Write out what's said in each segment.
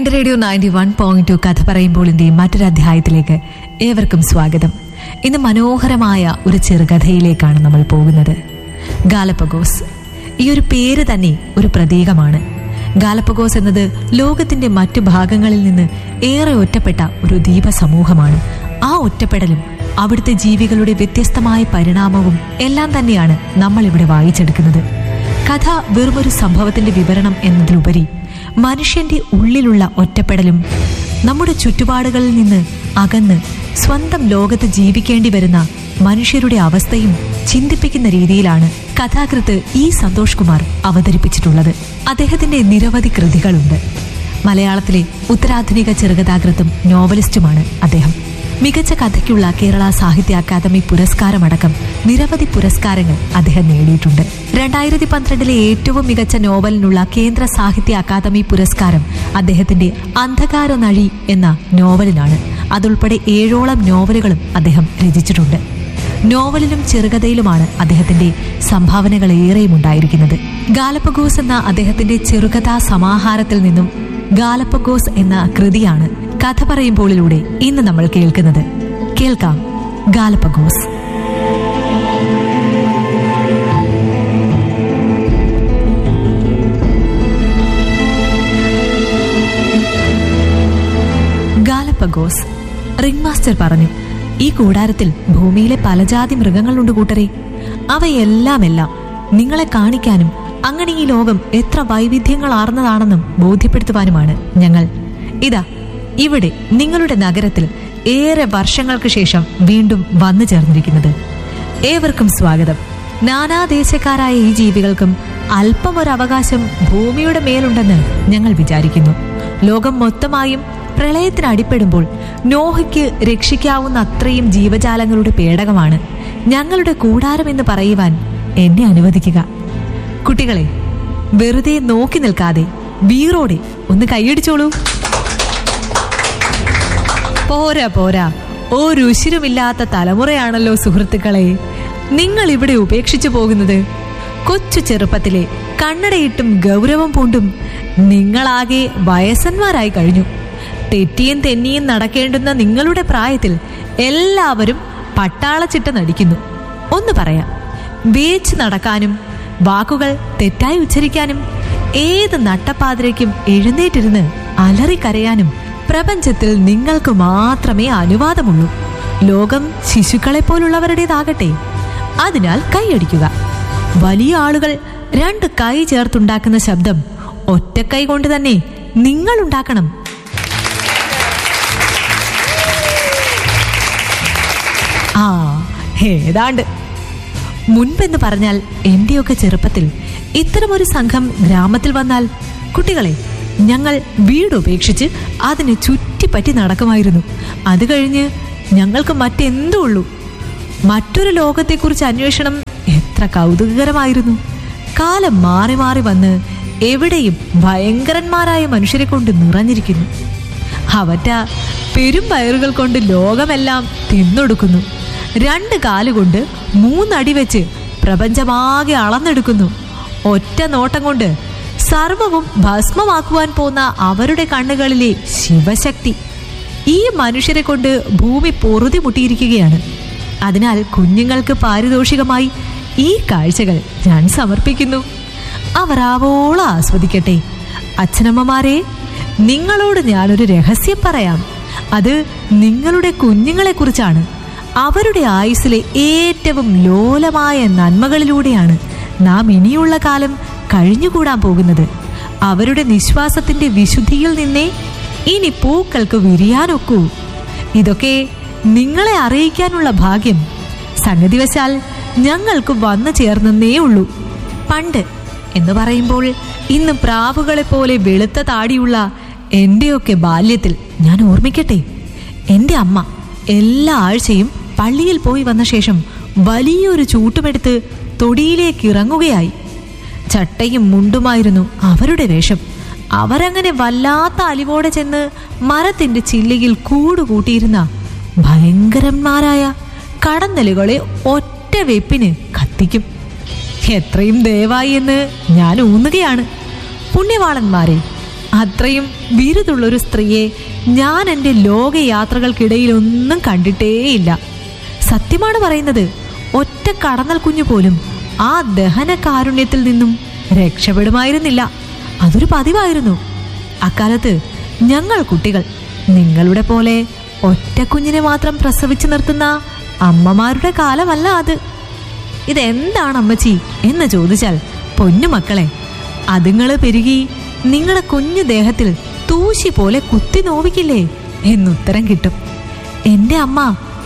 എന്റെ radio ninety one point two കഥ പറയുമ്പോളിന്റെ മറ്റൊരു അധ്യായത്തിലേക്ക് ഏവർക്കും സ്വാഗതം ഇന്ന് മനോഹരമായ ഒരു ചെറുകഥയിലേക്കാണ് നമ്മൾ പോകുന്നത് ഗാലപ്പഗോസ് ഈ ഒരു പേര് തന്നെ ഒരു പ്രതീകമാണ് ഗാലപ്പഗോസ് എന്നത് ലോകത്തിന്റെ മറ്റു ഭാഗങ്ങളിൽ നിന്ന് ഏറെ ഒറ്റപ്പെട്ട ഒരു ദ്വീപ സമൂഹമാണ് ആ ഒറ്റപ്പെടലും അവിടുത്തെ ജീവികളുടെ വ്യത്യസ്തമായ പരിണാമവും എല്ലാം തന്നെയാണ് നമ്മൾ ഇവിടെ വായിച്ചെടുക്കുന്നത് കഥ വെറുമൊരു സംഭവത്തിന്റെ വിവരണം എന്നതിലുപരി മനുഷ്യന്റെ ഉള്ളിലുള്ള ഒറ്റപ്പെടലും നമ്മുടെ ചുറ്റുപാടുകളിൽ നിന്ന് അകന്ന് സ്വന്തം ലോകത്ത് ജീവിക്കേണ്ടി വരുന്ന മനുഷ്യരുടെ അവസ്ഥയും ചിന്തിപ്പിക്കുന്ന രീതിയിലാണ് കഥാകൃത്ത് ഇ സന്തോഷ് കുമാർ അവതരിപ്പിച്ചിട്ടുള്ളത് അദ്ദേഹത്തിന്റെ നിരവധി കൃതികളുണ്ട് മലയാളത്തിലെ ഉത്തരാധുനിക ചെറുകഥാകൃത്തും നോവലിസ്റ്റുമാണ് അദ്ദേഹം മികച്ച കഥയ്ക്കുള്ള കേരള സാഹിത്യ അക്കാദമി പുരസ്കാരമടക്കം നിരവധി പുരസ്കാരങ്ങൾ അദ്ദേഹം നേടിയിട്ടുണ്ട് രണ്ടായിരത്തി പന്ത്രണ്ടിലെ ഏറ്റവും മികച്ച നോവലിനുള്ള കേന്ദ്ര സാഹിത്യ അക്കാദമി പുരസ്കാരം അദ്ദേഹത്തിന്റെ അന്ധകാര നഴി എന്ന നോവലിനാണ് അതുൾപ്പെടെ ഏഴോളം നോവലുകളും അദ്ദേഹം രചിച്ചിട്ടുണ്ട് നോവലിലും ചെറുകഥയിലുമാണ് അദ്ദേഹത്തിന്റെ സംഭാവനകൾ ഏറെയും ഉണ്ടായിരിക്കുന്നത് ഗാലപ്പഗോസ് എന്ന അദ്ദേഹത്തിന്റെ ചെറുകഥാ സമാഹാരത്തിൽ നിന്നും ഗാലപ്പഗോസ് എന്ന കൃതിയാണ് കഥ പറയുമ്പോളിലൂടെ ഇന്ന് നമ്മൾ കേൾക്കുന്നത് കേൾക്കാം ഗാലപ്പഗോസ് ഗാലപ്പഗോസ് റിംഗ് മാസ്റ്റർ പറഞ്ഞു ഈ കൂടാരത്തിൽ ഭൂമിയിലെ പലജാതി മൃഗങ്ങളുണ്ട് കൂട്ടരെ അവയെല്ലാമെല്ലാം നിങ്ങളെ കാണിക്കാനും അങ്ങനെ ഈ ലോകം എത്ര വൈവിധ്യങ്ങളാർന്നതാണെന്നും ബോധ്യപ്പെടുത്തുവാനുമാണ് ഞങ്ങൾ ഇതാ ഇവിടെ നിങ്ങളുടെ നഗരത്തിൽ ഏറെ വർഷങ്ങൾക്ക് ശേഷം വീണ്ടും വന്നു ചേർന്നിരിക്കുന്നത് ഏവർക്കും സ്വാഗതം നാനാദേശക്കാരായ ഈ ജീവികൾക്കും അല്പം ഒരു അവകാശം ഭൂമിയുടെ മേലുണ്ടെന്ന് ഞങ്ങൾ വിചാരിക്കുന്നു ലോകം മൊത്തമായും പ്രളയത്തിന് അടിപ്പെടുമ്പോൾ നോഹയ്ക്ക് രക്ഷിക്കാവുന്ന അത്രയും ജീവജാലങ്ങളുടെ പേടകമാണ് ഞങ്ങളുടെ കൂടാരമെന്ന് പറയുവാൻ എന്നെ അനുവദിക്കുക കുട്ടികളെ വെറുതെ നോക്കി നിൽക്കാതെ വീറോടെ ഒന്ന് കൈയടിച്ചോളൂ പോരാ പോരാ ഒരു ഉശിരുമില്ലാത്ത തലമുറയാണല്ലോ സുഹൃത്തുക്കളെ നിങ്ങൾ ഇവിടെ ഉപേക്ഷിച്ചു പോകുന്നത് കൊച്ചു ചെറുപ്പത്തിലെ കണ്ണടയിട്ടും ഗൗരവം പൂണ്ടും നിങ്ങളാകെ വയസ്സന്മാരായി കഴിഞ്ഞു തെറ്റിയും തെന്നിയും നടക്കേണ്ടുന്ന നിങ്ങളുടെ പ്രായത്തിൽ എല്ലാവരും പട്ടാളച്ചിട്ട നടിക്കുന്നു ഒന്ന് പറയാം വേച്ച് നടക്കാനും വാക്കുകൾ തെറ്റായി ഉച്ചരിക്കാനും ഏത് നട്ടപ്പാതിരയ്ക്കും എഴുന്നേറ്റിരുന്ന് അലറിക്കരയാനും പ്രപഞ്ചത്തിൽ നിങ്ങൾക്ക് മാത്രമേ അനുവാദമുള്ളൂ ലോകം ശിശുക്കളെ പോലുള്ളവരുടേതാകട്ടെ അതിനാൽ കൈയടിക്കുക വലിയ ആളുകൾ രണ്ട് കൈ ചേർത്തുണ്ടാക്കുന്ന ശബ്ദം ഒറ്റക്കൈ കൊണ്ട് തന്നെ നിങ്ങൾ ഉണ്ടാക്കണം ആ ഏതാണ്ട് മുൻപെന്ന് പറഞ്ഞാൽ എന്റെയൊക്കെ ചെറുപ്പത്തിൽ ഇത്തരമൊരു സംഘം ഗ്രാമത്തിൽ വന്നാൽ കുട്ടികളെ ഞങ്ങൾ വീട് ഉപേക്ഷിച്ച് അതിനെ ചുറ്റിപ്പറ്റി നടക്കുമായിരുന്നു അത് കഴിഞ്ഞ് ഞങ്ങൾക്ക് മറ്റെന്തോ ഉള്ളൂ മറ്റൊരു ലോകത്തെക്കുറിച്ച് അന്വേഷണം എത്ര കൗതുകകരമായിരുന്നു കാലം മാറി മാറി വന്ന് എവിടെയും ഭയങ്കരന്മാരായ മനുഷ്യരെ കൊണ്ട് നിറഞ്ഞിരിക്കുന്നു അവറ്റ പെരും പയറുകൾ കൊണ്ട് ലോകമെല്ലാം തിന്നൊടുക്കുന്നു രണ്ട് കാലുകൊണ്ട് മൂന്നടി വെച്ച് പ്രപഞ്ചമാകെ അളന്നെടുക്കുന്നു ഒറ്റ നോട്ടം കൊണ്ട് സർവവും ഭസ്മമാക്കുവാൻ പോന്ന അവരുടെ കണ്ണുകളിലെ ശിവശക്തി ഈ മനുഷ്യരെ കൊണ്ട് ഭൂമി പൊറുതി മുട്ടിയിരിക്കുകയാണ് അതിനാൽ കുഞ്ഞുങ്ങൾക്ക് പാരിതോഷികമായി ഈ കാഴ്ചകൾ ഞാൻ സമർപ്പിക്കുന്നു അവർ ആവോളം ആസ്വദിക്കട്ടെ അച്ഛനമ്മമാരെ നിങ്ങളോട് ഞാനൊരു രഹസ്യം പറയാം അത് നിങ്ങളുടെ കുഞ്ഞുങ്ങളെ കുറിച്ചാണ് അവരുടെ ആയുസ്സിലെ ഏറ്റവും ലോലമായ നന്മകളിലൂടെയാണ് നാം ഇനിയുള്ള കാലം കഴിഞ്ഞുകൂടാൻ പോകുന്നത് അവരുടെ നിശ്വാസത്തിന്റെ വിശുദ്ധിയിൽ നിന്നേ ഇനി പൂക്കൾക്ക് വിരിയാനൊക്കൂ ഇതൊക്കെ നിങ്ങളെ അറിയിക്കാനുള്ള ഭാഗ്യം സംഗതിവശാൽ ഞങ്ങൾക്ക് വന്നു ചേർന്നേ ഉള്ളൂ പണ്ട് എന്ന് പറയുമ്പോൾ ഇന്ന് പ്രാവുകളെ പോലെ വെളുത്ത താടിയുള്ള എന്റെയൊക്കെ ബാല്യത്തിൽ ഞാൻ ഓർമ്മിക്കട്ടെ എന്റെ അമ്മ എല്ലാ ആഴ്ചയും പള്ളിയിൽ പോയി വന്ന ശേഷം വലിയൊരു ചൂട്ടുമെടുത്ത് തൊടിയിലേക്ക് ഇറങ്ങുകയായി ചട്ടയും മുണ്ടുമായിരുന്നു അവരുടെ വേഷം അവരങ്ങനെ വല്ലാത്ത അലിവോടെ ചെന്ന് മരത്തിന്റെ ചില്ലയിൽ കൂടുകൂട്ടിയിരുന്ന ഭയങ്കരന്മാരായ കടന്നലുകളെ ഒറ്റ വെപ്പിന് കത്തിക്കും എത്രയും ദയവായി എന്ന് ഞാൻ ഊന്നുകയാണ് പുണ്യവാളന്മാരെ അത്രയും ബിരുദുള്ളൊരു സ്ത്രീയെ ഞാൻ എൻ്റെ ലോകയാത്രകൾക്കിടയിൽ ഒന്നും കണ്ടിട്ടേയില്ല സത്യമാണ് പറയുന്നത് ഒറ്റ കടന്നൽ കുഞ്ഞു പോലും ആ ദഹന കാരുണ്യത്തിൽ നിന്നും രക്ഷപ്പെടുമായിരുന്നില്ല അതൊരു പതിവായിരുന്നു അക്കാലത്ത് ഞങ്ങൾ കുട്ടികൾ നിങ്ങളുടെ പോലെ ഒറ്റ കുഞ്ഞിനെ മാത്രം പ്രസവിച്ചു നിർത്തുന്ന അമ്മമാരുടെ കാലമല്ല അത് ഇതെന്താണ് അമ്മച്ചി എന്ന് ചോദിച്ചാൽ പൊന്നു മക്കളെ അതുങ്ങള് പെരുകി നിങ്ങളുടെ കുഞ്ഞു ദേഹത്തിൽ തൂശി പോലെ കുത്തി നോവിക്കില്ലേ എന്നുത്തരം കിട്ടും എൻ്റെ അമ്മ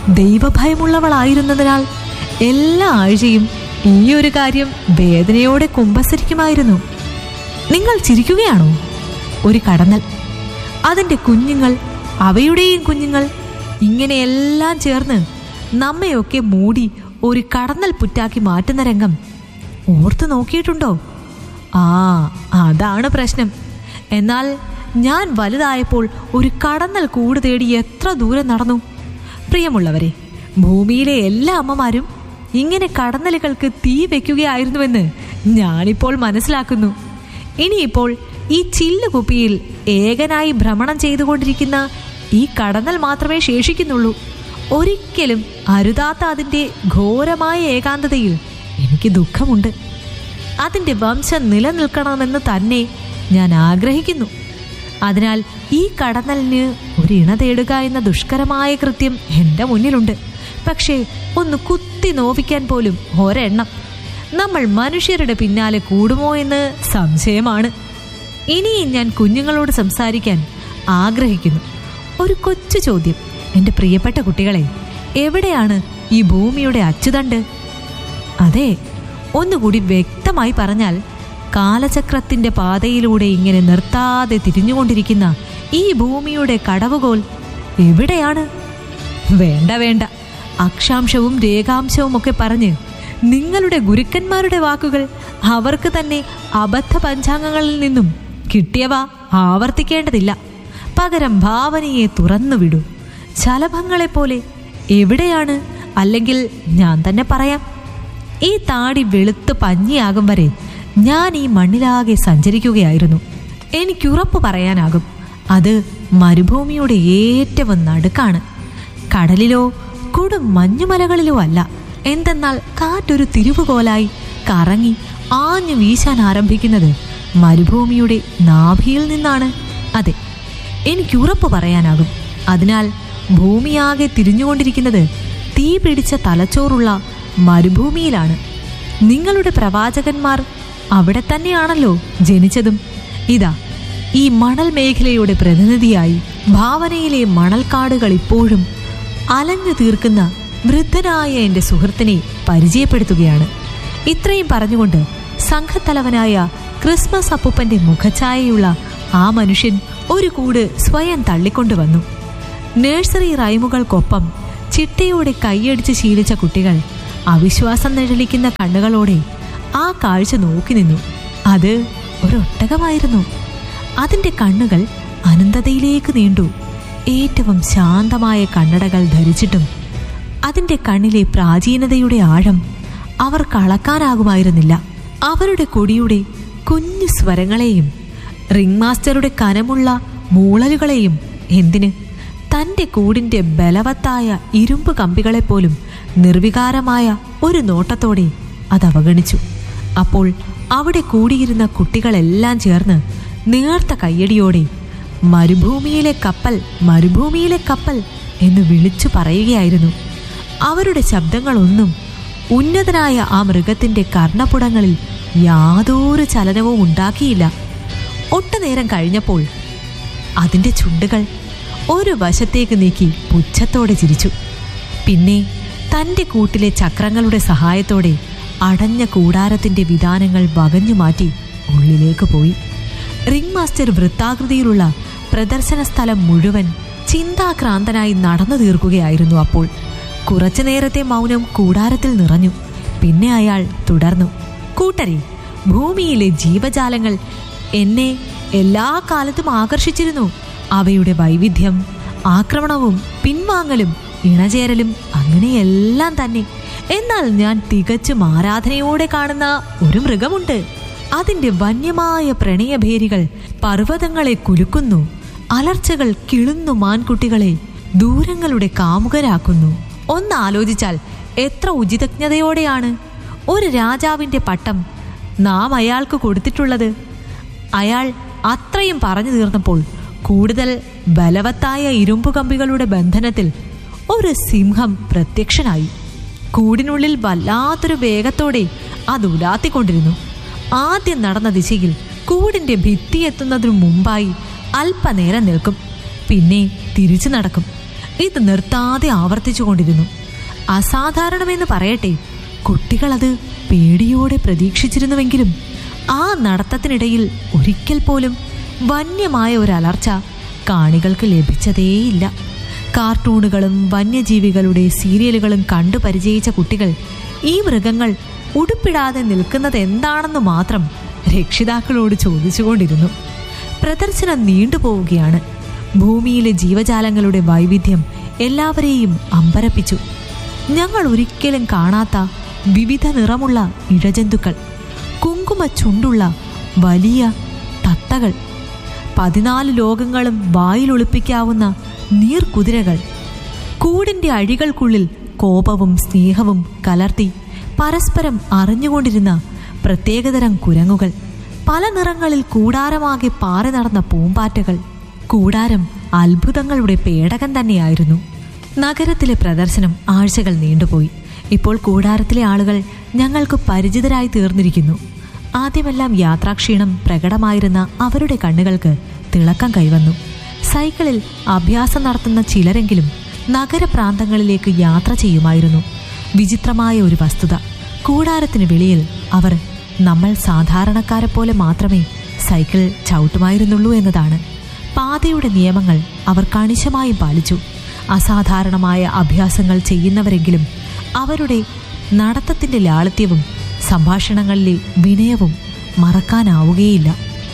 ദൈവഭയമുള്ളവളായിരുന്നതിനാൽ എല്ലാ ആഴ്ചയും ഈ ഒരു കാര്യം വേദനയോടെ കുമ്പസരിക്കുമായിരുന്നു നിങ്ങൾ ചിരിക്കുകയാണോ ഒരു കടന്നൽ അതിൻ്റെ കുഞ്ഞുങ്ങൾ അവയുടെയും കുഞ്ഞുങ്ങൾ ഇങ്ങനെയെല്ലാം ചേർന്ന് നമ്മയൊക്കെ മൂടി ഒരു കടന്നൽ പുറ്റാക്കി മാറ്റുന്ന രംഗം ഓർത്തു നോക്കിയിട്ടുണ്ടോ ആ അതാണ് പ്രശ്നം എന്നാൽ ഞാൻ വലുതായപ്പോൾ ഒരു കടന്നൽ കൂട് തേടി എത്ര ദൂരം നടന്നു പ്രിയമുള്ളവരെ ഭൂമിയിലെ എല്ലാ അമ്മമാരും ഇങ്ങനെ കടന്നലുകൾക്ക് തീ വെക്കുകയായിരുന്നുവെന്ന് ഞാനിപ്പോൾ മനസ്സിലാക്കുന്നു ഇനിയിപ്പോൾ ഈ ചില്ല് കുപ്പിയിൽ ഏകനായി ഭ്രമണം ചെയ്തുകൊണ്ടിരിക്കുന്ന ഈ കടന്നൽ മാത്രമേ ശേഷിക്കുന്നുള്ളൂ ഒരിക്കലും അരുതാത്ത അതിൻ്റെ ഘോരമായ ഏകാന്തതയിൽ എനിക്ക് ദുഃഖമുണ്ട് അതിൻ്റെ വംശം നിലനിൽക്കണമെന്ന് തന്നെ ഞാൻ ആഗ്രഹിക്കുന്നു അതിനാൽ ഈ കടന്നലിന് ഒരു ഇണ തേടുക എന്ന ദുഷ്കരമായ കൃത്യം എൻ്റെ മുന്നിലുണ്ട് പക്ഷേ ഒന്ന് കുത്തി നോവിക്കാൻ പോലും ഒരെണ്ണം നമ്മൾ മനുഷ്യരുടെ പിന്നാലെ കൂടുമോ എന്ന് സംശയമാണ് ഇനിയും ഞാൻ കുഞ്ഞുങ്ങളോട് സംസാരിക്കാൻ ആഗ്രഹിക്കുന്നു ഒരു കൊച്ചു ചോദ്യം എൻ്റെ പ്രിയപ്പെട്ട കുട്ടികളെ എവിടെയാണ് ഈ ഭൂമിയുടെ അച്ചുതണ്ട് അതെ ഒന്നുകൂടി വ്യക്തമായി പറഞ്ഞാൽ കാലചക്രത്തിന്റെ പാതയിലൂടെ ഇങ്ങനെ നിർത്താതെ തിരിഞ്ഞുകൊണ്ടിരിക്കുന്ന ഈ ഭൂമിയുടെ കടവുകോൽ എവിടെയാണ് വേണ്ട വേണ്ട അക്ഷാംശവും രേഖാംശവും ഒക്കെ പറഞ്ഞ് നിങ്ങളുടെ ഗുരുക്കന്മാരുടെ വാക്കുകൾ അവർക്ക് തന്നെ അബദ്ധ പഞ്ചാംഗങ്ങളിൽ നിന്നും കിട്ടിയവ ആവർത്തിക്കേണ്ടതില്ല പകരം ഭാവനയെ തുറന്നുവിടൂ ശലഭങ്ങളെപ്പോലെ എവിടെയാണ് അല്ലെങ്കിൽ ഞാൻ തന്നെ പറയാം ഈ താടി വെളുത്ത് പഞ്ഞിയാകും വരെ ഞാൻ ഈ മണ്ണിലാകെ സഞ്ചരിക്കുകയായിരുന്നു എനിക്കുറപ്പ് പറയാനാകും അത് മരുഭൂമിയുടെ ഏറ്റവും നടുക്കാണ് കടലിലോ കൊടും മഞ്ഞുമലകളിലോ അല്ല എന്തെന്നാൽ കാറ്റൊരു തിരിവുകോലായി കറങ്ങി ആഞ്ഞു വീശാൻ ആരംഭിക്കുന്നത് മരുഭൂമിയുടെ നാഭിയിൽ നിന്നാണ് അതെ എനിക്കുറപ്പ് പറയാനാകും അതിനാൽ ഭൂമിയാകെ തിരിഞ്ഞുകൊണ്ടിരിക്കുന്നത് തീ പിടിച്ച തലച്ചോറുള്ള മരുഭൂമിയിലാണ് നിങ്ങളുടെ പ്രവാചകന്മാർ അവിടെ തന്നെയാണല്ലോ ജനിച്ചതും ഇതാ ഈ മണൽ മേഖലയുടെ പ്രതിനിധിയായി ഭാവനയിലെ മണൽക്കാടുകൾ ഇപ്പോഴും അലഞ്ഞു തീർക്കുന്ന വൃദ്ധനായ എൻ്റെ സുഹൃത്തിനെ പരിചയപ്പെടുത്തുകയാണ് ഇത്രയും പറഞ്ഞുകൊണ്ട് സംഘത്തലവനായ ക്രിസ്മസ് അപ്പൂപ്പന്റെ മുഖഛായയുള്ള ആ മനുഷ്യൻ ഒരു കൂട് സ്വയം തള്ളിക്കൊണ്ടുവന്നു നഴ്സറി റൈമുകൾക്കൊപ്പം ചിട്ടയോടെ കൈയടിച്ച് ശീലിച്ച കുട്ടികൾ അവിശ്വാസം നിഴലിക്കുന്ന കണ്ണുകളോടെ ആ കാഴ്ച നോക്കി നിന്നു അത് ഒരൊട്ടകമായിരുന്നു അതിൻ്റെ കണ്ണുകൾ അനന്തതയിലേക്ക് നീണ്ടു ഏറ്റവും ശാന്തമായ കണ്ണടകൾ ധരിച്ചിട്ടും അതിൻ്റെ കണ്ണിലെ പ്രാചീനതയുടെ ആഴം അവർക്ക് അളക്കാനാകുമായിരുന്നില്ല അവരുടെ കൊടിയുടെ കുഞ്ഞു സ്വരങ്ങളെയും റിംഗ് മാസ്റ്ററുടെ കനമുള്ള മൂളലുകളെയും എന്തിന് തൻ്റെ കൂടിൻ്റെ ബലവത്തായ ഇരുമ്പ് കമ്പികളെപ്പോലും നിർവികാരമായ ഒരു നോട്ടത്തോടെ അത് അവഗണിച്ചു അപ്പോൾ അവിടെ കൂടിയിരുന്ന കുട്ടികളെല്ലാം ചേർന്ന് നേർത്ത കയ്യടിയോടെ മരുഭൂമിയിലെ കപ്പൽ മരുഭൂമിയിലെ കപ്പൽ എന്ന് വിളിച്ചു പറയുകയായിരുന്നു അവരുടെ ശബ്ദങ്ങളൊന്നും ഉന്നതനായ ആ മൃഗത്തിന്റെ കർണപുടങ്ങളിൽ യാതൊരു ചലനവും ഉണ്ടാക്കിയില്ല ഒട്ടുനേരം കഴിഞ്ഞപ്പോൾ അതിന്റെ ചുണ്ടുകൾ ഒരു വശത്തേക്ക് നീക്കി പുച്ഛത്തോടെ ചിരിച്ചു പിന്നെ തൻ്റെ കൂട്ടിലെ ചക്രങ്ങളുടെ സഹായത്തോടെ അടഞ്ഞ കൂടാരത്തിന്റെ വിധാനങ്ങൾ വകഞ്ഞു മാറ്റി ഉള്ളിലേക്ക് പോയി റിംഗ് മാസ്റ്റർ വൃത്താകൃതിയിലുള്ള പ്രദർശന സ്ഥലം മുഴുവൻ ചിന്താക്രാന്തനായി നടന്നു തീർക്കുകയായിരുന്നു അപ്പോൾ കുറച്ചു നേരത്തെ മൗനം കൂടാരത്തിൽ നിറഞ്ഞു പിന്നെ അയാൾ തുടർന്നു കൂട്ടരെ ഭൂമിയിലെ ജീവജാലങ്ങൾ എന്നെ എല്ലാ കാലത്തും ആകർഷിച്ചിരുന്നു അവയുടെ വൈവിധ്യം ആക്രമണവും പിൻവാങ്ങലും ഇണചേരലും അങ്ങനെയെല്ലാം തന്നെ എന്നാൽ ഞാൻ തികച്ചും ആരാധനയോടെ കാണുന്ന ഒരു മൃഗമുണ്ട് അതിന്റെ വന്യമായ പ്രണയഭേരികൾ പർവ്വതങ്ങളെ കുലുക്കുന്നു അലർച്ചകൾ കിളുന്നു മാൻകുട്ടികളെ ദൂരങ്ങളുടെ കാമുകരാക്കുന്നു ഒന്ന് ആലോചിച്ചാൽ എത്ര ഉചിതജ്ഞതയോടെയാണ് ഒരു രാജാവിന്റെ പട്ടം നാം അയാൾക്ക് കൊടുത്തിട്ടുള്ളത് അയാൾ അത്രയും പറഞ്ഞു തീർന്നപ്പോൾ കൂടുതൽ ബലവത്തായ ഇരുമ്പു കമ്പികളുടെ ബന്ധനത്തിൽ ഒരു സിംഹം പ്രത്യക്ഷനായി കൂടിനുള്ളിൽ വല്ലാത്തൊരു വേഗത്തോടെ അത് ഉലാത്തിക്കൊണ്ടിരുന്നു ആദ്യം നടന്ന ദിശയിൽ കൂടിന്റെ ഭിത്തി എത്തുന്നതിനു മുമ്പായി അല്പനേരം നിൽക്കും പിന്നെ തിരിച്ചു നടക്കും ഇത് നിർത്താതെ ആവർത്തിച്ചുകൊണ്ടിരുന്നു അസാധാരണമെന്ന് പറയട്ടെ കുട്ടികളത് പേടിയോടെ പ്രതീക്ഷിച്ചിരുന്നുവെങ്കിലും ആ നടത്തത്തിനിടയിൽ ഒരിക്കൽ പോലും വന്യമായ ഒരു അലർച്ച കാണികൾക്ക് ലഭിച്ചതേയില്ല കാർട്ടൂണുകളും വന്യജീവികളുടെ സീരിയലുകളും കണ്ടു പരിചയിച്ച കുട്ടികൾ ഈ മൃഗങ്ങൾ ഉടുപ്പിടാതെ നിൽക്കുന്നത് എന്താണെന്ന് മാത്രം രക്ഷിതാക്കളോട് ചോദിച്ചുകൊണ്ടിരുന്നു പ്രദർശനം നീണ്ടുപോവുകയാണ് ഭൂമിയിലെ ജീവജാലങ്ങളുടെ വൈവിധ്യം എല്ലാവരെയും അമ്പരപ്പിച്ചു ഞങ്ങൾ ഒരിക്കലും കാണാത്ത വിവിധ നിറമുള്ള ഇഴജന്തുക്കൾ കുങ്കുമ ചുണ്ടുള്ള വലിയ തത്തകൾ പതിനാല് ലോകങ്ങളും വായിലൊളിപ്പിക്കാവുന്ന നീർക്കുതിരകൾ കൂടിന്റെ അഴികൾക്കുള്ളിൽ കോപവും സ്നേഹവും കലർത്തി പരസ്പരം അറിഞ്ഞുകൊണ്ടിരുന്ന പ്രത്യേകതരം കുരങ്ങുകൾ പല നിറങ്ങളിൽ കൂടാരമാകെ പാറി നടന്ന പൂമ്പാറ്റകൾ കൂടാരം അത്ഭുതങ്ങളുടെ പേടകം തന്നെയായിരുന്നു നഗരത്തിലെ പ്രദർശനം ആഴ്ചകൾ നീണ്ടുപോയി ഇപ്പോൾ കൂടാരത്തിലെ ആളുകൾ ഞങ്ങൾക്ക് പരിചിതരായി തീർന്നിരിക്കുന്നു ആദ്യമെല്ലാം യാത്രാക്ഷീണം പ്രകടമായിരുന്ന അവരുടെ കണ്ണുകൾക്ക് തിളക്കം കൈവന്നു സൈക്കിളിൽ അഭ്യാസം നടത്തുന്ന ചിലരെങ്കിലും നഗരപ്രാന്തങ്ങളിലേക്ക് യാത്ര ചെയ്യുമായിരുന്നു വിചിത്രമായ ഒരു വസ്തുത കൂടാരത്തിന് വെളിയിൽ അവർ നമ്മൾ സാധാരണക്കാരെ പോലെ മാത്രമേ സൈക്കിൾ ചവിട്ടുമായിരുന്നുള്ളൂ എന്നതാണ് പാതയുടെ നിയമങ്ങൾ അവർ കണിശമായും പാലിച്ചു അസാധാരണമായ അഭ്യാസങ്ങൾ ചെയ്യുന്നവരെങ്കിലും അവരുടെ നടത്തത്തിന്റെ ലാളിത്യവും സംഭാഷണങ്ങളിലെ വിനയവും മറക്കാനാവുകയില്ല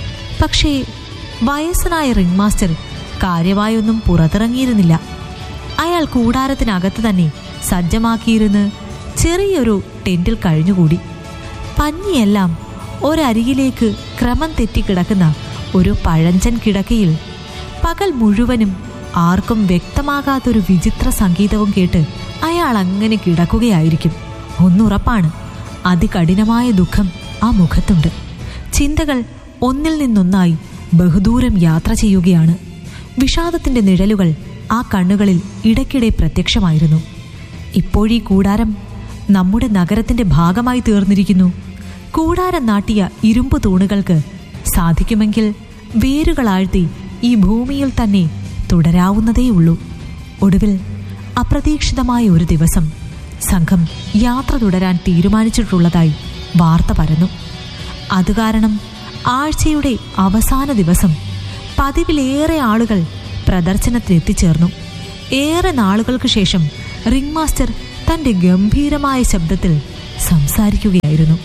പക്ഷേ വയസ്സനായ റിംഗ് മാസ്റ്റർ കാര്യമായൊന്നും പുറത്തിറങ്ങിയിരുന്നില്ല അയാൾ കൂടാരത്തിനകത്ത് തന്നെ സജ്ജമാക്കിയിരുന്ന് ചെറിയൊരു ടെന്റിൽ കഴിഞ്ഞുകൂടി പഞ്ഞിയെല്ലാം ഒരരികിലേക്ക് ക്രമം തെറ്റിക്കിടക്കുന്ന ഒരു പഴഞ്ചൻ കിടക്കയിൽ പകൽ മുഴുവനും ആർക്കും വ്യക്തമാകാത്തൊരു വിചിത്ര സംഗീതവും കേട്ട് അയാൾ അങ്ങനെ കിടക്കുകയായിരിക്കും ഒന്നുറപ്പാണ് അതികഠിനമായ ദുഃഖം ആ മുഖത്തുണ്ട് ചിന്തകൾ ഒന്നിൽ നിന്നൊന്നായി ബഹുദൂരം യാത്ര ചെയ്യുകയാണ് വിഷാദത്തിന്റെ നിഴലുകൾ ആ കണ്ണുകളിൽ ഇടയ്ക്കിടെ പ്രത്യക്ഷമായിരുന്നു ഇപ്പോഴീ കൂടാരം നമ്മുടെ നഗരത്തിന്റെ ഭാഗമായി തീർന്നിരിക്കുന്നു കൂടാരം നാട്ടിയ ഇരുമ്പു തൂണുകൾക്ക് സാധിക്കുമെങ്കിൽ വേരുകളാഴ്ത്തി ഈ ഭൂമിയിൽ തന്നെ തുടരാവുന്നതേയുള്ളൂ ഒടുവിൽ അപ്രതീക്ഷിതമായ ഒരു ദിവസം സംഘം യാത്ര തുടരാൻ തീരുമാനിച്ചിട്ടുള്ളതായി വാർത്ത പരന്നു അത് കാരണം ആഴ്ചയുടെ അവസാന ദിവസം പതിവിലേറെ ആളുകൾ പ്രദർശനത്തിനെത്തിച്ചേർന്നു ഏറെ നാളുകൾക്ക് ശേഷം റിംഗ് മാസ്റ്റർ തന്റെ ഗംഭീരമായ ശബ്ദത്തിൽ സംസാരിക്കുകയായിരുന്നു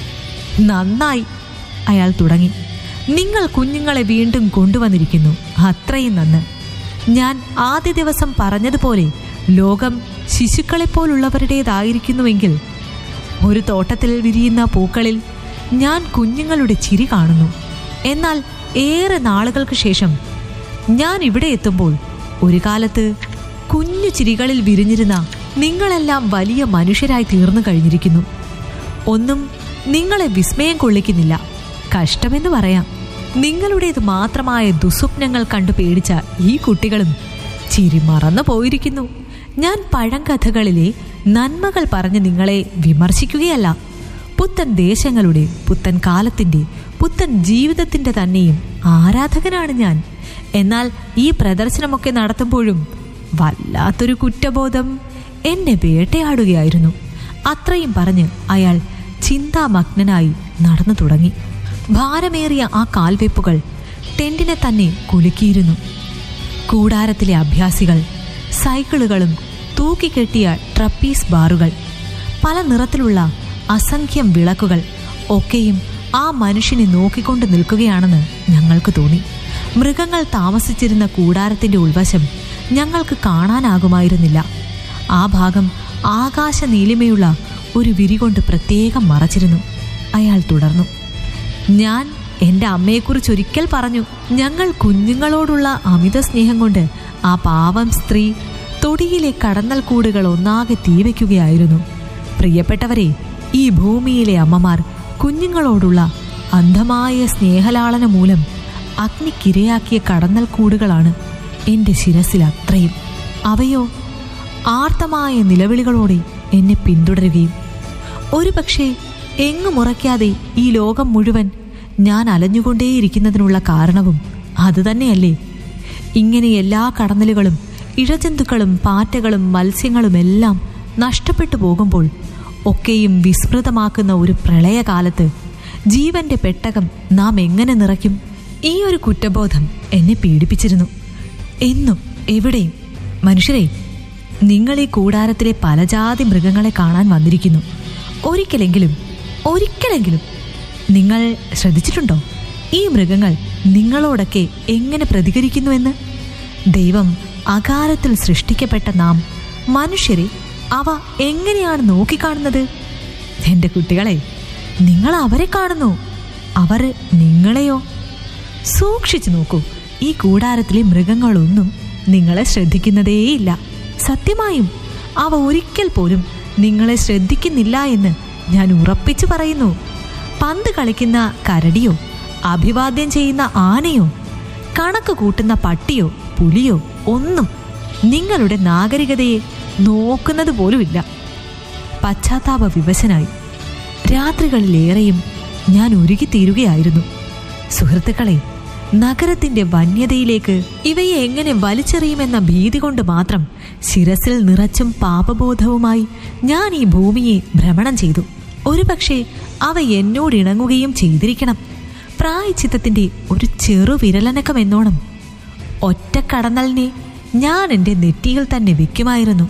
നന്നായി അയാൾ തുടങ്ങി നിങ്ങൾ കുഞ്ഞുങ്ങളെ വീണ്ടും കൊണ്ടുവന്നിരിക്കുന്നു അത്രയും നന്ന് ഞാൻ ആദ്യ ദിവസം പറഞ്ഞതുപോലെ ലോകം ശിശുക്കളെപ്പോലുള്ളവരുടേതായിരിക്കുന്നുവെങ്കിൽ ഒരു തോട്ടത്തിൽ വിരിയുന്ന പൂക്കളിൽ ഞാൻ കുഞ്ഞുങ്ങളുടെ ചിരി കാണുന്നു എന്നാൽ ഏറെ നാളുകൾക്ക് ശേഷം ഞാൻ ഇവിടെ എത്തുമ്പോൾ ഒരു കാലത്ത് കുഞ്ഞു ചിരികളിൽ വിരിഞ്ഞിരുന്ന നിങ്ങളെല്ലാം വലിയ മനുഷ്യരായി തീർന്നു കഴിഞ്ഞിരിക്കുന്നു ഒന്നും നിങ്ങളെ വിസ്മയം കൊള്ളിക്കുന്നില്ല കഷ്ടമെന്ന് പറയാം നിങ്ങളുടേത് മാത്രമായ ദുസ്വപ്നങ്ങൾ കണ്ടു പേടിച്ച ഈ കുട്ടികളും ചിരി മറന്നു പോയിരിക്കുന്നു ഞാൻ പഴങ്കഥകളിലെ നന്മകൾ പറഞ്ഞ് നിങ്ങളെ വിമർശിക്കുകയല്ല പുത്തൻ ദേശങ്ങളുടെ പുത്തൻ കാലത്തിന്റെ പുത്തൻ ജീവിതത്തിന്റെ തന്നെയും ആരാധകനാണ് ഞാൻ എന്നാൽ ഈ പ്രദർശനമൊക്കെ നടത്തുമ്പോഴും വല്ലാത്തൊരു കുറ്റബോധം എന്നെ വേട്ടയാടുകയായിരുന്നു അത്രയും പറഞ്ഞ് അയാൾ ചിന്താമഗ്നനായി നടന്നു തുടങ്ങി ഭാരമേറിയ ആ കാൽവെപ്പുകൾ ടെന്റിനെ തന്നെ കുലുക്കിയിരുന്നു കൂടാരത്തിലെ അഭ്യാസികൾ സൈക്കിളുകളും തൂക്കിക്കെട്ടിയ ട്രപ്പീസ് ബാറുകൾ പല നിറത്തിലുള്ള അസംഖ്യം വിളക്കുകൾ ഒക്കെയും ആ മനുഷ്യനെ നോക്കിക്കൊണ്ട് നിൽക്കുകയാണെന്ന് ഞങ്ങൾക്ക് തോന്നി മൃഗങ്ങൾ താമസിച്ചിരുന്ന കൂടാരത്തിന്റെ ഉൾവശം ഞങ്ങൾക്ക് കാണാനാകുമായിരുന്നില്ല ആ ഭാഗം ആകാശ നീലിമയുള്ള ഒരു വിരി കൊണ്ട് പ്രത്യേകം മറച്ചിരുന്നു അയാൾ തുടർന്നു ഞാൻ എൻ്റെ അമ്മയെക്കുറിച്ച് ഒരിക്കൽ പറഞ്ഞു ഞങ്ങൾ കുഞ്ഞുങ്ങളോടുള്ള അമിത സ്നേഹം കൊണ്ട് ആ പാവം സ്ത്രീ തൊടിയിലെ കടന്നൽ കൂടുകൾ ഒന്നാകെ തീവയ്ക്കുകയായിരുന്നു പ്രിയപ്പെട്ടവരെ ഈ ഭൂമിയിലെ അമ്മമാർ കുഞ്ഞുങ്ങളോടുള്ള അന്ധമായ സ്നേഹലാളന മൂലം അഗ്നിക്കിരയാക്കിയ കടന്നൽ കൂടുകളാണ് എൻ്റെ ശിരസിൽ അത്രയും അവയോ ആർത്തമായ നിലവിളികളോടെ എന്നെ പിന്തുടരുകയും ഒരുപക്ഷെ എങ്ങുമുറയ്ക്കാതെ ഈ ലോകം മുഴുവൻ ഞാൻ അലഞ്ഞുകൊണ്ടേയിരിക്കുന്നതിനുള്ള കാരണവും അതുതന്നെയല്ലേ ഇങ്ങനെ എല്ലാ കടന്നലുകളും ഇഴജന്തുക്കളും പാറ്റകളും മത്സ്യങ്ങളുമെല്ലാം നഷ്ടപ്പെട്ടു പോകുമ്പോൾ ഒക്കെയും വിസ്മൃതമാക്കുന്ന ഒരു പ്രളയകാലത്ത് ജീവന്റെ പെട്ടകം നാം എങ്ങനെ നിറയ്ക്കും ഈ ഒരു കുറ്റബോധം എന്നെ പീഡിപ്പിച്ചിരുന്നു എന്നും എവിടെയും മനുഷ്യരെ നിങ്ങൾ ഈ കൂടാരത്തിലെ പലജാതി മൃഗങ്ങളെ കാണാൻ വന്നിരിക്കുന്നു ഒരിക്കലെങ്കിലും ഒരിക്കലെങ്കിലും നിങ്ങൾ ശ്രദ്ധിച്ചിട്ടുണ്ടോ ഈ മൃഗങ്ങൾ നിങ്ങളോടൊക്കെ എങ്ങനെ പ്രതികരിക്കുന്നുവെന്ന് ദൈവം അകാലത്തിൽ സൃഷ്ടിക്കപ്പെട്ട നാം മനുഷ്യരെ അവ എങ്ങനെയാണ് നോക്കിക്കാണുന്നത് എൻ്റെ കുട്ടികളെ നിങ്ങൾ അവരെ കാണുന്നു അവർ നിങ്ങളെയോ സൂക്ഷിച്ചു നോക്കൂ ഈ കൂടാരത്തിലെ മൃഗങ്ങളൊന്നും നിങ്ങളെ ശ്രദ്ധിക്കുന്നതേയില്ല സത്യമായും അവ ഒരിക്കൽ പോലും നിങ്ങളെ ശ്രദ്ധിക്കുന്നില്ല എന്ന് ഞാൻ ഉറപ്പിച്ചു പറയുന്നു പന്ത് കളിക്കുന്ന കരടിയോ അഭിവാദ്യം ചെയ്യുന്ന ആനയോ കണക്ക് കൂട്ടുന്ന പട്ടിയോ പുലിയോ ഒന്നും നിങ്ങളുടെ നാഗരികതയെ നോക്കുന്നത് പോലുമില്ല പശ്ചാത്താപ വിവശനായി രാത്രികളിലേറെയും ഞാൻ ഉരുകിത്തീരുകയായിരുന്നു സുഹൃത്തുക്കളെ നഗരത്തിന്റെ വന്യതയിലേക്ക് ഇവയെ എങ്ങനെ വലിച്ചെറിയുമെന്ന ഭീതി കൊണ്ട് മാത്രം ശിരസിൽ നിറച്ചും പാപബോധവുമായി ഞാൻ ഈ ഭൂമിയെ ഭ്രമണം ചെയ്തു ഒരുപക്ഷെ അവ എന്നോട് ഇണങ്ങുകയും ചെയ്തിരിക്കണം പ്രായച്ചിത്തത്തിന്റെ ഒരു ചെറു വിരലനക്കം എന്നോണം ഒറ്റ കടന്നലിനെ ഞാൻ എൻ്റെ നെറ്റിയിൽ തന്നെ വെക്കുമായിരുന്നു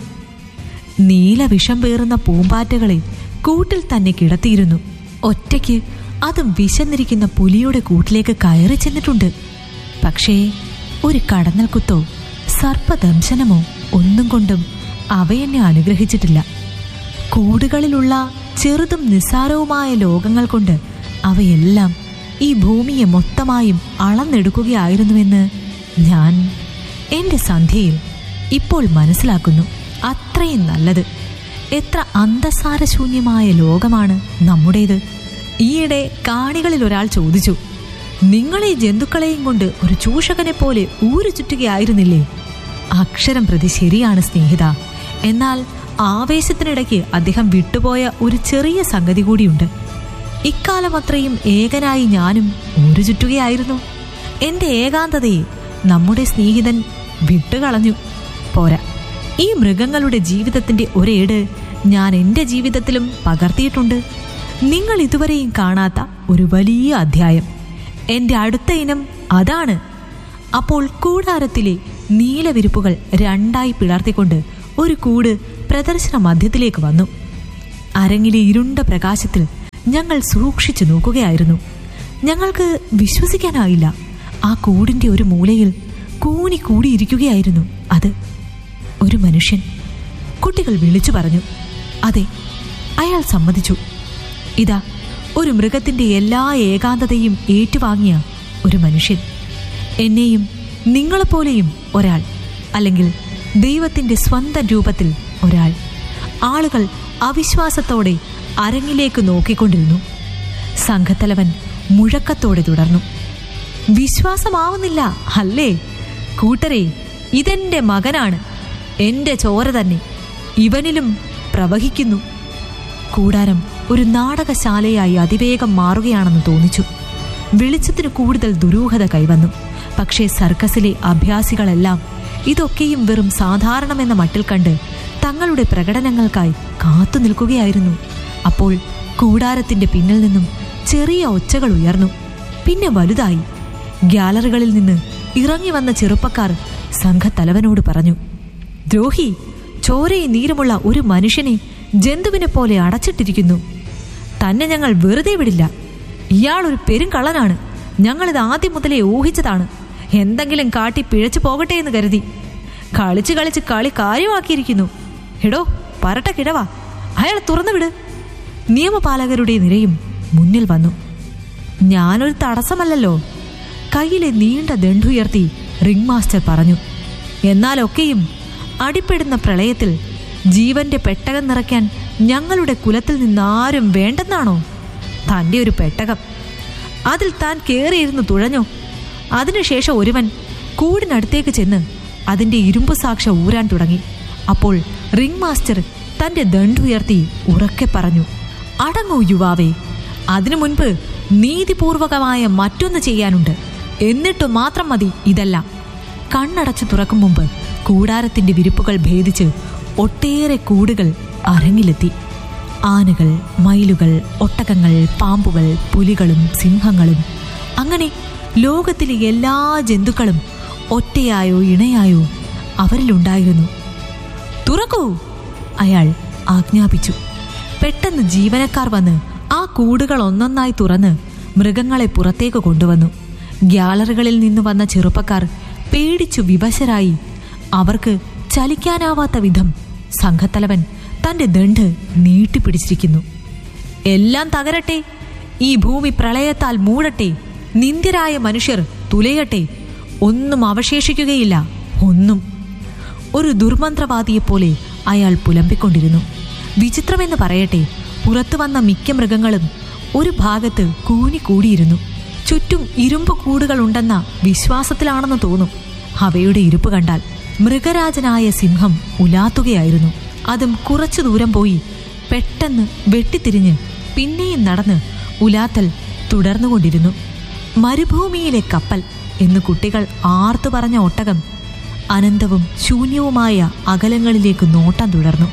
നീല വിഷം പേറുന്ന പൂമ്പാറ്റകളെ കൂട്ടിൽ തന്നെ കിടത്തിയിരുന്നു ഒറ്റയ്ക്ക് അതും വിശന്നിരിക്കുന്ന പുലിയുടെ കൂട്ടിലേക്ക് കയറി ചെന്നിട്ടുണ്ട് പക്ഷേ ഒരു കടന്നൽ കുത്തോ സർപ്പദംശനമോ ഒന്നും കൊണ്ടും അവയെന്നെ അനുഗ്രഹിച്ചിട്ടില്ല കൂടുകളിലുള്ള ചെറുതും നിസ്സാരവുമായ ലോകങ്ങൾ കൊണ്ട് അവയെല്ലാം ഈ ഭൂമിയെ മൊത്തമായും അളന്നെടുക്കുകയായിരുന്നുവെന്ന് ഞാൻ എൻ്റെ സന്ധ്യയിൽ ഇപ്പോൾ മനസ്സിലാക്കുന്നു അത്രയും നല്ലത് എത്ര അന്തസാരശൂന്യമായ ലോകമാണ് നമ്മുടേത് ഈയിടെ കാണികളിൽ ഒരാൾ ചോദിച്ചു നിങ്ങൾ ഈ ജന്തുക്കളെയും കൊണ്ട് ഒരു ചൂഷകനെ പോലെ ഊരു ചുറ്റുകയായിരുന്നില്ലേ അക്ഷരം പ്രതി ശരിയാണ് സ്നേഹിത എന്നാൽ ആവേശത്തിനിടയ്ക്ക് അദ്ദേഹം വിട്ടുപോയ ഒരു ചെറിയ സംഗതി കൂടിയുണ്ട് ഇക്കാലം അത്രയും ഏകനായി ഞാനും ഊരു ചുറ്റുകയായിരുന്നു എൻ്റെ ഏകാന്തതയെ നമ്മുടെ സ്നേഹിതൻ വിട്ടുകളഞ്ഞു പോരാ ഈ മൃഗങ്ങളുടെ ജീവിതത്തിന്റെ ഒരേട് ഞാൻ എൻ്റെ ജീവിതത്തിലും പകർത്തിയിട്ടുണ്ട് നിങ്ങൾ ഇതുവരെയും കാണാത്ത ഒരു വലിയ അധ്യായം എൻ്റെ അടുത്ത ഇനം അതാണ് അപ്പോൾ കൂടാരത്തിലെ നീലവിരിപ്പുകൾ രണ്ടായി പിളർത്തിക്കൊണ്ട് ഒരു കൂട് പ്രദർശന മധ്യത്തിലേക്ക് വന്നു അരങ്ങിലെ ഇരുണ്ട പ്രകാശത്തിൽ ഞങ്ങൾ സൂക്ഷിച്ചു നോക്കുകയായിരുന്നു ഞങ്ങൾക്ക് വിശ്വസിക്കാനായില്ല ആ കൂടിന്റെ ഒരു മൂലയിൽ കൂനി കൂടിയിരിക്കുകയായിരുന്നു അത് ഒരു മനുഷ്യൻ കുട്ടികൾ വിളിച്ചു പറഞ്ഞു അതെ അയാൾ സമ്മതിച്ചു ഇതാ ഒരു മൃഗത്തിന്റെ എല്ലാ ഏകാന്തതയും ഏറ്റുവാങ്ങിയ ഒരു മനുഷ്യൻ എന്നെയും നിങ്ങളെപ്പോലെയും ഒരാൾ അല്ലെങ്കിൽ ദൈവത്തിന്റെ സ്വന്തം രൂപത്തിൽ ഒരാൾ ആളുകൾ അവിശ്വാസത്തോടെ അരങ്ങിലേക്ക് നോക്കിക്കൊണ്ടിരുന്നു സംഘത്തലവൻ മുഴക്കത്തോടെ തുടർന്നു വിശ്വാസമാവുന്നില്ല അല്ലേ കൂട്ടരെ ഇതെന്റെ മകനാണ് എന്റെ ചോര തന്നെ ഇവനിലും പ്രവഹിക്കുന്നു കൂടാരം ഒരു നാടകശാലയായി അതിവേഗം മാറുകയാണെന്ന് തോന്നിച്ചു വെളിച്ചത്തിന് കൂടുതൽ ദുരൂഹത കൈവന്നു പക്ഷേ സർക്കസിലെ അഭ്യാസികളെല്ലാം ഇതൊക്കെയും വെറും സാധാരണമെന്ന മട്ടിൽ കണ്ട് തങ്ങളുടെ പ്രകടനങ്ങൾക്കായി കാത്തു നിൽക്കുകയായിരുന്നു അപ്പോൾ കൂടാരത്തിന്റെ പിന്നിൽ നിന്നും ചെറിയ ഒച്ചകൾ ഉയർന്നു പിന്നെ വലുതായി ഗ്യാലറികളിൽ നിന്ന് ഇറങ്ങി വന്ന ചെറുപ്പക്കാർ സംഘത്തലവനോട് പറഞ്ഞു ദ്രോഹി ചോരയും നീരുമുള്ള ഒരു മനുഷ്യനെ ജന്തുവിനെ പോലെ അടച്ചിട്ടിരിക്കുന്നു തന്നെ ഞങ്ങൾ വെറുതെ വിടില്ല ഇയാൾ ഒരു പെരുങ്കള്ളനാണ് ഞങ്ങളിത് ആദ്യം മുതലേ ഊഹിച്ചതാണ് എന്തെങ്കിലും കാട്ടി പിഴച്ചു പോകട്ടെ എന്ന് കരുതി കളിച്ച് കളിച്ച് കളി കാര്യമാക്കിയിരിക്കുന്നു എടോ പരട്ട കിഴവാ അയാൾ തുറന്നുവിട് നിയമപാലകരുടെ നിരയും മുന്നിൽ വന്നു ഞാനൊരു തടസ്സമല്ലല്ലോ കയ്യിലെ നീണ്ട ദണ്ടുയർത്തി റിംഗ് മാസ്റ്റർ പറഞ്ഞു എന്നാലൊക്കെയും അടിപ്പെടുന്ന പ്രളയത്തിൽ ജീവന്റെ പെട്ടകം നിറയ്ക്കാൻ ഞങ്ങളുടെ കുലത്തിൽ നിന്നാരും വേണ്ടെന്നാണോ തന്റെ ഒരു പെട്ടകം അതിൽ താൻ കയറിയിരുന്ന് തുഴഞ്ഞോ അതിനുശേഷം ഒരുവൻ കൂടിനടുത്തേക്ക് ചെന്ന് അതിന്റെ ഇരുമ്പ് സാക്ഷ ഊരാൻ തുടങ്ങി അപ്പോൾ റിംഗ് മാസ്റ്റർ തന്റെ ദണ്ടുയർത്തി ഉറക്കെ പറഞ്ഞു അടങ്ങൂ യുവാവേ അതിനു മുൻപ് നീതിപൂർവകമായ മറ്റൊന്ന് ചെയ്യാനുണ്ട് എന്നിട്ടു മാത്രം മതി ഇതെല്ലാം കണ്ണടച്ചു തുറക്കും മുമ്പ് കൂടാരത്തിന്റെ വിരിപ്പുകൾ ഭേദിച്ച് ഒട്ടേറെ കൂടുകൾ അരങ്ങിലെത്തി ആനകൾ മയിലുകൾ ഒട്ടകങ്ങൾ പാമ്പുകൾ പുലികളും സിംഹങ്ങളും അങ്ങനെ ലോകത്തിലെ എല്ലാ ജന്തുക്കളും ഒറ്റയായോ ഇണയായോ അവരിലുണ്ടായിരുന്നു തുറക്കൂ അയാൾ ആജ്ഞാപിച്ചു പെട്ടെന്ന് ജീവനക്കാർ വന്ന് ആ കൂടുകൾ ഒന്നൊന്നായി തുറന്ന് മൃഗങ്ങളെ പുറത്തേക്ക് കൊണ്ടുവന്നു ഗ്യാലറികളിൽ നിന്ന് വന്ന ചെറുപ്പക്കാർ പേടിച്ചു വിവശരായി അവർക്ക് ചലിക്കാനാവാത്ത വിധം സംഘത്തലവൻ തന്റെ ദണ്ട് നീട്ടിപ്പിടിച്ചിരിക്കുന്നു എല്ലാം തകരട്ടെ ഈ ഭൂമി പ്രളയത്താൽ മൂടട്ടെ നിന്ദ്യരായ മനുഷ്യർ തുലയട്ടെ ഒന്നും അവശേഷിക്കുകയില്ല ഒന്നും ഒരു ദുർമന്ത്രവാദിയെപ്പോലെ അയാൾ പുലമ്പിക്കൊണ്ടിരുന്നു വിചിത്രമെന്ന് പറയട്ടെ പുറത്തു വന്ന മിക്ക മൃഗങ്ങളും ഒരു ഭാഗത്ത് കൂനിക്കൂടിയിരുന്നു ചുറ്റും ഇരുമ്പ് കൂടുകളുണ്ടെന്ന വിശ്വാസത്തിലാണെന്ന് തോന്നും അവയുടെ ഇരുപ്പ് കണ്ടാൽ മൃഗരാജനായ സിംഹം ഉലാത്തുകയായിരുന്നു അതും കുറച്ചു ദൂരം പോയി പെട്ടെന്ന് വെട്ടിത്തിരിഞ്ഞ് പിന്നെയും നടന്ന് ഉലാത്തൽ തുടർന്നുകൊണ്ടിരുന്നു മരുഭൂമിയിലെ കപ്പൽ എന്ന് കുട്ടികൾ ആർത്തു പറഞ്ഞ ഒട്ടകം അനന്തവും ശൂന്യവുമായ അകലങ്ങളിലേക്ക് നോട്ടം തുടർന്നു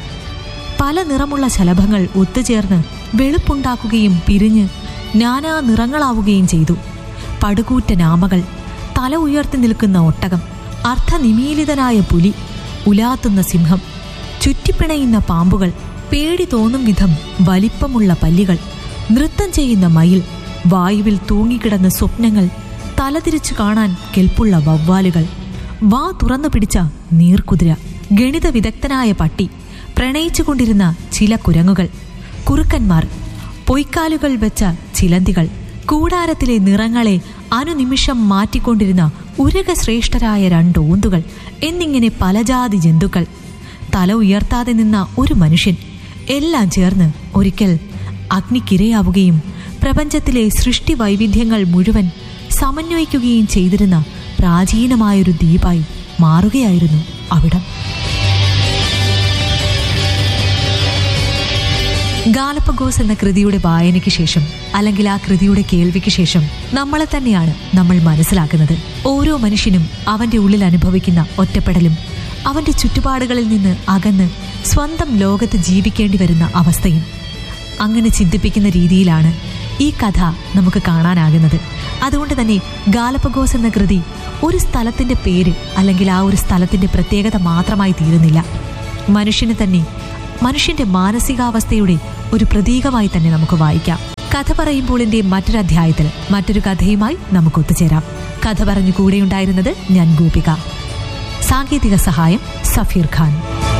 പല നിറമുള്ള ശലഭങ്ങൾ ഒത്തുചേർന്ന് വെളുപ്പുണ്ടാക്കുകയും പിരിഞ്ഞ് നാനാ നിറങ്ങളാവുകയും ചെയ്തു പടുകൂറ്റ നാമകൾ തല ഉയർത്തി നിൽക്കുന്ന ഒട്ടകം അർത്ഥനിമീലിതനായ പുലി ഉലാത്തുന്ന സിംഹം ചുറ്റിപ്പിണയുന്ന പാമ്പുകൾ പേടി തോന്നും വിധം വലിപ്പമുള്ള പല്ലികൾ നൃത്തം ചെയ്യുന്ന മയിൽ വായുവിൽ തൂങ്ങിക്കിടന്ന സ്വപ്നങ്ങൾ തലതിരിച്ചു കാണാൻ കെൽപ്പുള്ള വവ്വാലുകൾ വാ തുറന്നു പിടിച്ച നീർക്കുതിര ഗണിത വിദഗ്ധനായ പട്ടി പ്രണയിച്ചുകൊണ്ടിരുന്ന ചില കുരങ്ങുകൾ കുറുക്കന്മാർ പൊയ്ക്കാലുകൾ വെച്ച ചിലന്തികൾ കൂടാരത്തിലെ നിറങ്ങളെ അനുനിമിഷം മാറ്റിക്കൊണ്ടിരുന്ന ഉരകശ്രേഷ്ഠരായ രണ്ടോന്തുകൾ എന്നിങ്ങനെ പലജാതി ജന്തുക്കൾ തല ഉയർത്താതെ നിന്ന ഒരു മനുഷ്യൻ എല്ലാം ചേർന്ന് ഒരിക്കൽ അഗ്നിക്കിരയാവുകയും പ്രപഞ്ചത്തിലെ സൃഷ്ടി വൈവിധ്യങ്ങൾ മുഴുവൻ സമന്വയിക്കുകയും ചെയ്തിരുന്ന പ്രാചീനമായൊരു ദ്വീപായി മാറുകയായിരുന്നു അവിടം ഗാലപ്പഗോസ് എന്ന കൃതിയുടെ വായനയ്ക്ക് ശേഷം അല്ലെങ്കിൽ ആ കൃതിയുടെ കേൾവിക്ക് ശേഷം നമ്മളെ തന്നെയാണ് നമ്മൾ മനസ്സിലാക്കുന്നത് ഓരോ മനുഷ്യനും അവന്റെ ഉള്ളിൽ അനുഭവിക്കുന്ന ഒറ്റപ്പെടലും അവന്റെ ചുറ്റുപാടുകളിൽ നിന്ന് അകന്ന് സ്വന്തം ലോകത്ത് ജീവിക്കേണ്ടി വരുന്ന അവസ്ഥയും അങ്ങനെ ചിന്തിപ്പിക്കുന്ന രീതിയിലാണ് ഈ കഥ നമുക്ക് കാണാനാകുന്നത് അതുകൊണ്ട് തന്നെ ഗാലപ്പഗോസ് എന്ന കൃതി ഒരു സ്ഥലത്തിന്റെ പേര് അല്ലെങ്കിൽ ആ ഒരു സ്ഥലത്തിന്റെ പ്രത്യേകത മാത്രമായി തീരുന്നില്ല മനുഷ്യന് തന്നെ മനുഷ്യന്റെ മാനസികാവസ്ഥയുടെ ഒരു പ്രതീകമായി തന്നെ നമുക്ക് വായിക്കാം കഥ പറയുമ്പോളിന്റെ മറ്റൊരു അധ്യായത്തിൽ മറ്റൊരു കഥയുമായി നമുക്ക് ഒത്തുചേരാം കഥ പറഞ്ഞു കൂടെയുണ്ടായിരുന്നത് ഞാൻ ഗോപിക സാങ്കേതിക സഹായം സഫീർ ഖാൻ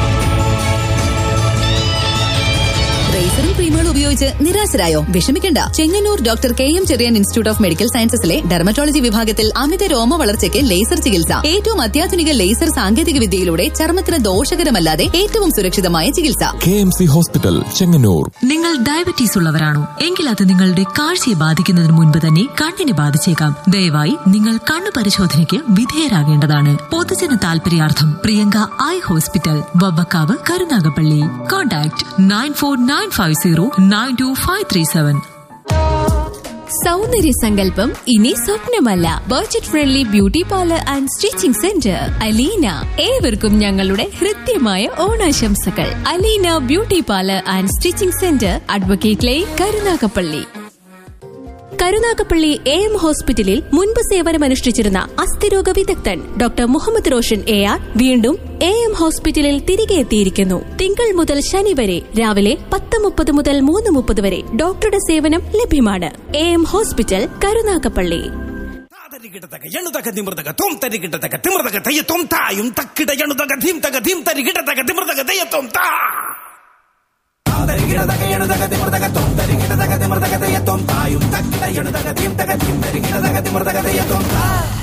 റേസറും ക്രീമുകളും ഉപയോഗിച്ച് നിരാശരായോ വിഷമിക്കണ്ട Chengannur doctor K M Cherian institute of medical സയൻസസിലെ ഡെർമറ്റോളജി വിഭാഗത്തിൽ അമിത രോമ വളർച്ചയ്ക്ക് ലേസർ ചികിത്സ ഏറ്റവും അത്യാധുനിക ലേസർ സാങ്കേതിക വിദ്യയിലൂടെ ചർമ്മത്തിന് ദോഷകരമല്ലാതെ ഏറ്റവും സുരക്ഷിതമായ ചികിത്സ K M C hospital Chengannur നിങ്ങൾ ഡയബറ്റീസ് ഉള്ളവരാണോ എങ്കിൽ അത് നിങ്ങളുടെ കാഴ്ചയെ ബാധിക്കുന്നതിന് മുൻപ് തന്നെ കണ്ണിനെ ബാധിച്ചേക്കാം ദയവായി നിങ്ങൾ കണ്ണു പരിശോധനയ്ക്ക് വിധേയരാകേണ്ടതാണ് പൊതുജന താൽപര്യാർത്ഥം Priyanka eye hospital Vavvakkavu Karunagappally contact nine four nine five zero nine two five three seven സൗന്ദര്യ സങ്കല്പം ഇനി സ്വപ്നമല്ല budget friendly beauty parlour and stitching centre Aleena ഏവർക്കും ഞങ്ങളുടെ ഹൃദ്യമായ ഓണാശംസകൾ Aleena beauty parlour and stitching centre advocate line Karunagappally Karunagappally A M ഹോസ്പിറ്റലിൽ മുൻപ് സേവനമനുഷ്ഠിച്ചിരുന്ന അസ്ഥിരോഗ വിദഗ്ധൻ doctor Muhammad Roshan A R വീണ്ടും എ എം ഹോസ്പിറ്റലിൽ തിരികെ എത്തിയിരിക്കുന്നു തിങ്കൾ മുതൽ ശനി വരെ രാവിലെ പത്ത് മുപ്പത് മുതൽ മൂന്ന് മുപ്പത് വരെ ഡോക്ടറുടെ സേവനം ലഭ്യമാണ് എ എം ഹോസ്പിറ്റൽ കരുനാഗപ്പള്ളി തരികിടതക എണുതക തിമൃതക തും തരികിടതക തിമൃതക തയ്യത്തും തായും തക്കിട എണുതക ധീം തക ധീം തരികിടതക തിമൃതക തയ്യത്തും താ തരികിടതക എണുതക തിമൃതക തും തരികിടതക തിമൃതക തയ്യത്തും തയ്യ തൊം തായും തക്കിട എണുതക ധീം തക ധീം തരി കിടതക തിമൃതക തയ്യ തൊം താ